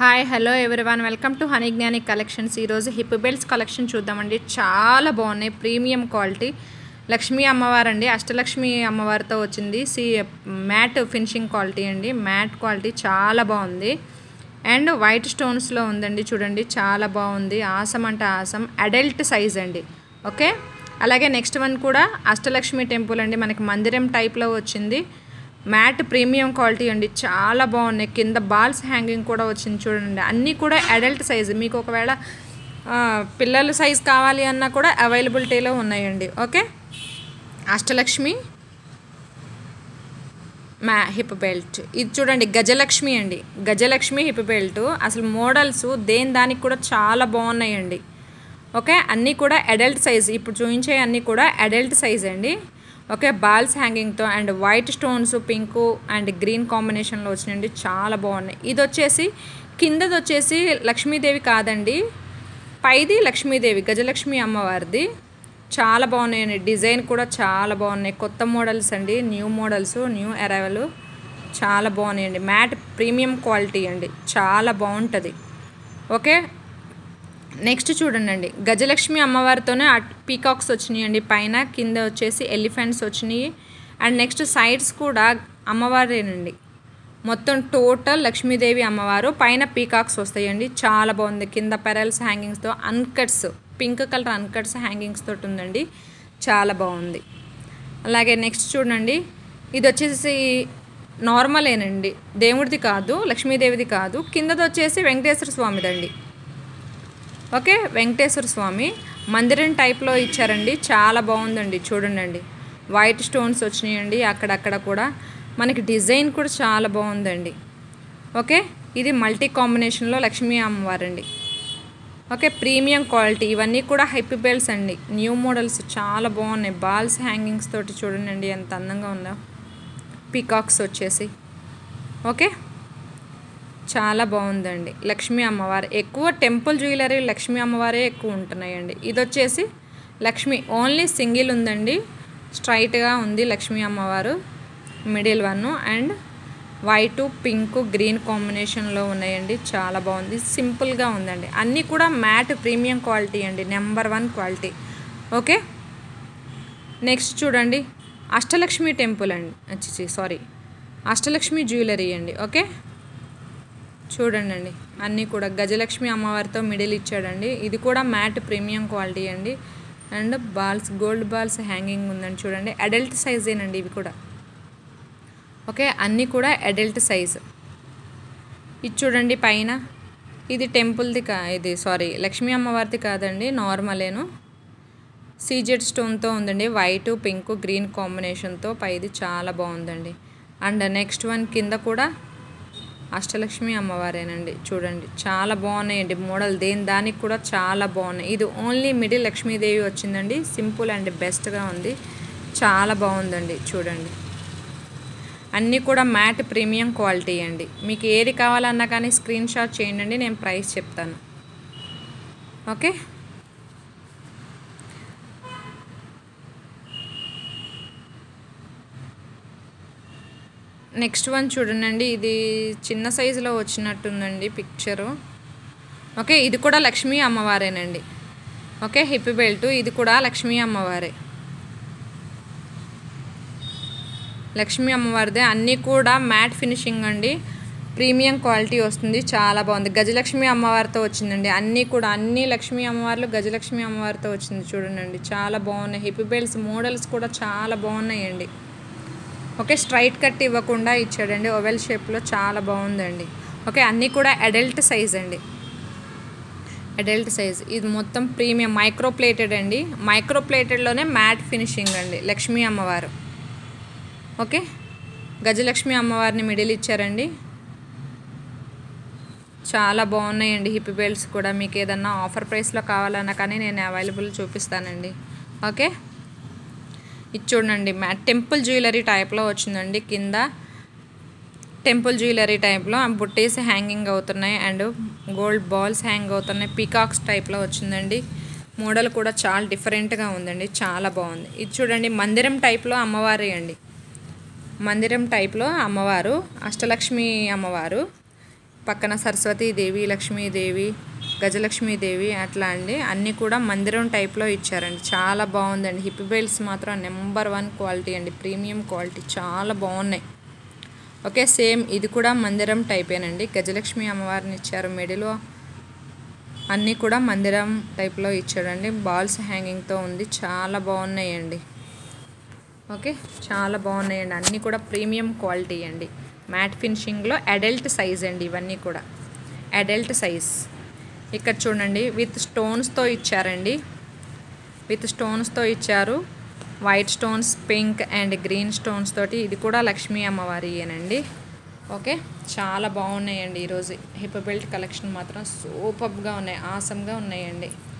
hi hello everyone welcome to Honey Gnani collections ఈరోజు hip belts collection చూద్దామండి చాలా బాగున్నాయి ప్రీమియం క్వాలిటీ లక్ష్మీ అమ్మవారు అండి అష్టలక్ష్మి అమ్మవారితో వచ్చింది సి మ్యాట్ ఫినిషింగ్ క్వాలిటీ అండి మ్యాట్ క్వాలిటీ చాలా బాగుంది అండ్ వైట్ స్టోన్స్లో ఉందండి చూడండి చాలా బాగుంది ఆసం అంటే ఆసం అడల్ట్ సైజ్ అండి ఓకే అలాగే నెక్స్ట్ వన్ కూడా అష్టలక్ష్మి టెంపుల్ అండి మనకి మందిరం టైప్లో వచ్చింది మ్యాట్ ప్రీమియం క్వాలిటీ అండి చాలా బాగున్నాయి కింద బాల్స్ హ్యాంగింగ్ కూడా వచ్చింది చూడండి అన్నీ కూడా అడల్ట్ సైజ్ మీకు ఒకవేళ ఆ, పిల్లల సైజ్ కావాలి అన్నా కూడా అవైలబిలిటీలో ఉన్నాయండి ఓకే అష్టలక్ష్మి మ్యా హిప్ బెల్ట్ ఇది చూడండి గజలక్ష్మి అండి గజలక్ష్మి హిప్ బెల్ట్ అసలు మోడల్స్ దేని దానికి కూడా చాలా బాగున్నాయండి ఓకే అన్నీ కూడా అడల్ట్ సైజ్ ఇప్పుడు చూపించే అన్నీ కూడా అడల్ట్ సైజ్ అండి ఓకే బాల్స్ హ్యాంగింగ్తో and white stones pink and green కాంబినేషన్లో వచ్చినాయండి చాలా బాగున్నాయి ఇది వచ్చేసి కిందది వచ్చేసి లక్ష్మీదేవి కాదండి పైది లక్ష్మీదేవి గజలక్ష్మి అమ్మవారిది చాలా బాగున్నాయండి డిజైన్ కూడా చాలా బాగున్నాయి కొత్త మోడల్స్ అండి న్యూ మోడల్స్ న్యూ అరైవల్ చాలా బాగున్నాయండి మ్యాట్ ప్రీమియం క్వాలిటీ అండి చాలా బాగుంటుంది ఓకే నెక్స్ట్ చూడండి గజలక్ష్మి అమ్మవారితోనే పీకాక్స్ వచ్చినాయి అండి పైన కింద వచ్చేసి ఎలిఫెంట్స్ వచ్చినాయి అండ్ నెక్స్ట్ సైడ్స్ కూడా అమ్మవారేనండి మొత్తం టోటల్ లక్ష్మీదేవి అమ్మవారు పైన పీకాక్స్ వస్తాయండి చాలా బాగుంది కింద పెరల్స్ హ్యాంగింగ్స్తో uncuts pink colour uncuts hangings తోటి ఉందండి చాలా బాగుంది అలాగే నెక్స్ట్ చూడండి ఇది వచ్చేసి నార్మలేనండి దేవుడిది కాదు లక్ష్మీదేవిది కాదు కిందది వచ్చేసి వెంకటేశ్వర స్వామిదండి ఓకే వెంకటేశ్వర స్వామి మందిరం టైప్లో ఇచ్చారండి చాలా బాగుందండి చూడండి వైట్ స్టోన్స్ వచ్చినాయండి అక్కడక్కడ కూడా మనకి డిజైన్ కూడా చాలా బాగుందండి ఓకే ఇది మల్టీ కాంబినేషన్లో లక్ష్మీ అమ్మవారండి ఓకే ప్రీమియం క్వాలిటీ ఇవన్నీ కూడా హైపీ బెల్స్ అండి న్యూ మోడల్స్ చాలా బాగున్నాయి బాల్స్ హ్యాంగింగ్స్ తోటి చూడండి ఎంత అందంగా ఉందో పీకాక్స్ వచ్చేసి ఓకే చాలా బాగుందండి లక్ష్మీ అమ్మవారు ఎక్కువ టెంపుల్ జ్యువెలరీ లక్ష్మీ అమ్మవారే ఎక్కువ ఉంటున్నాయండి ఇది వచ్చేసి లక్ష్మి ఓన్లీ సింగిల్ ఉందండి స్ట్రైట్గా ఉంది లక్ష్మీ అమ్మవారు middle one and white pink green కాంబినేషన్లో ఉన్నాయండి చాలా బాగుంది సింపుల్గా ఉందండి అన్నీ కూడా మ్యాట్ ప్రీమియం క్వాలిటీ అండి number one quality okay next చూడండి అష్టలక్ష్మి టెంపుల్ అండి వచ్చి సారీ అష్టలక్ష్మి జ్యువెలరీ అండి ఓకే చూడండి అండి అన్నీ కూడా గజలక్ష్మి అమ్మవారితో మిడిల్ ఇచ్చాడండి ఇది కూడా మ్యాట్ ప్రీమియం క్వాలిటీ అండి and balls gold balls hanging ఉందండి చూడండి అడల్ట్ సైజేనండి ఇవి కూడా ఓకే అన్నీ కూడా అడల్ట్ సైజ్ ఇది చూడండి పైన ఇది టెంపుల్ది కా ఇది సారీ లక్ష్మీ అమ్మవారిది కాదండి నార్మలేను సీజెడ్ స్టోన్తో ఉందండి వైట్ పింక్ గ్రీన్ కాంబినేషన్తో పైది చాలా బాగుందండి అండ్ నెక్స్ట్ వన్ కింద కూడా అష్టలక్ష్మి అమ్మవారేనండి చూడండి చాలా బాగున్నాయండి మోడల్ దేని దానికి కూడా చాలా బాగున్నాయి ఇది ఓన్లీ మిడిల్ లక్ష్మీదేవి వచ్చిందండి సింపుల్ అండ్ బెస్ట్గా ఉంది చాలా బాగుందండి చూడండి అన్నీ కూడా మ్యాట్ ప్రీమియం క్వాలిటీ అండి మీకు ఏది కావాలన్నా కానీ స్క్రీన్ షాట్ చేయండి నేను ప్రైస్ చెప్తాను ఓకే నెక్స్ట్ వన్ చూడండి ఇది చిన్న సైజులో వచ్చినట్టుందండి పిక్చరు ఓకే ఇది కూడా లక్ష్మీ అమ్మవారేనండి ఓకే హిప్ బెల్ట్ ఇది కూడా లక్ష్మీ అమ్మవారే లక్ష్మీ అమ్మవారిదే అన్నీ కూడా మ్యాట్ ఫినిషింగ్ అండి ప్రీమియం క్వాలిటీ వస్తుంది చాలా బాగుంది గజలక్ష్మి అమ్మవారితో వచ్చిందండి అన్నీ కూడా అన్ని లక్ష్మీ అమ్మవార్లు గజలక్ష్మి అమ్మవారితో వచ్చింది చూడండి చాలా బాగున్నాయి హిప్ బెల్ట్స్ మోడల్స్ కూడా చాలా బాగున్నాయండి ఓకే స్ట్రైట్ కట్ ఇవ్వకుండా ఇచ్చాడండి ఓవెల్ షేప్లో చాలా బాగుందండి ఓకే అన్నీ కూడా అడల్ట్ సైజ్ అండి అడల్ట్ సైజ్ ఇది మొత్తం ప్రీమియం మైక్రో ప్లేటెడ్ అండి మైక్రో ప్లేటెడ్లోనే మ్యాట్ ఫినిషింగ్ అండి లక్ష్మీ అమ్మవారు ఓకే గజలక్ష్మి అమ్మవారిని మిడిల్ ఇచ్చారండి చాలా బాగున్నాయండి హిప్ బెల్ట్స్ కూడా మీకు ఏదన్నా ఆఫర్ ప్రైస్లో కావాలన్నా కానీ నేను అవైలబుల్ చూపిస్తానండి ఓకే ఇది చూడండి మ్యా టెంపుల్ జ్యువెలరీ టైప్లో వచ్చిందండి కింద టెంపుల్ జ్యువెలరీ టైప్లో బుట్టేసి హ్యాంగింగ్ అవుతున్నాయి అండ్ గోల్డ్ బాల్స్ హ్యాంగ్ అవుతున్నాయి పీకాక్స్ టైప్లో వచ్చిందండి మోడల్ కూడా చాలా డిఫరెంట్గా ఉందండి చాలా బాగుంది ఇది చూడండి మందిరం టైప్లో అమ్మవారి అండి మందిరం టైప్లో అమ్మవారు అష్టలక్ష్మి అమ్మవారు పక్కన సరస్వతీదేవి లక్ష్మీదేవి గజలక్ష్మీదేవి అట్లా అండి అన్నీ కూడా మందిరం టైప్లో ఇచ్చారండి చాలా బాగుందండి హిప్ బెల్ట్స్ మాత్రం నెంబర్ వన్ క్వాలిటీ అండి ప్రీమియం క్వాలిటీ చాలా బాగున్నాయి ఓకే సేమ్ ఇది కూడా మందిరం టైపేనండి గజలక్ష్మి అమ్మవారిని ఇచ్చారు మెడిలో అన్నీ కూడా మందిరం టైప్లో ఇచ్చాడండి బాల్స్ హ్యాంగింగ్తో ఉంది చాలా బాగున్నాయండి ఓకే చాలా బాగున్నాయండి అన్నీ కూడా ప్రీమియం క్వాలిటీ అండి మ్యాట్ ఫినిషింగ్లో అడల్ట్ సైజ్ అండి ఇవన్నీ కూడా అడల్ట్ సైజ్ ఇక్కడ చూడండి విత్ స్టోన్స్తో ఇచ్చారండి విత్ స్టోన్స్తో ఇచ్చారు white stones pink and green stones తోటి ఇది కూడా లక్ష్మీ అమ్మవారియేనండి ఓకే చాలా బాగున్నాయండి ఈరోజు హిప్ బెల్ట్ కలెక్షన్ మాత్రం సూపర్గా ఉన్నాయి ఆసమ్గా ఉన్నాయండి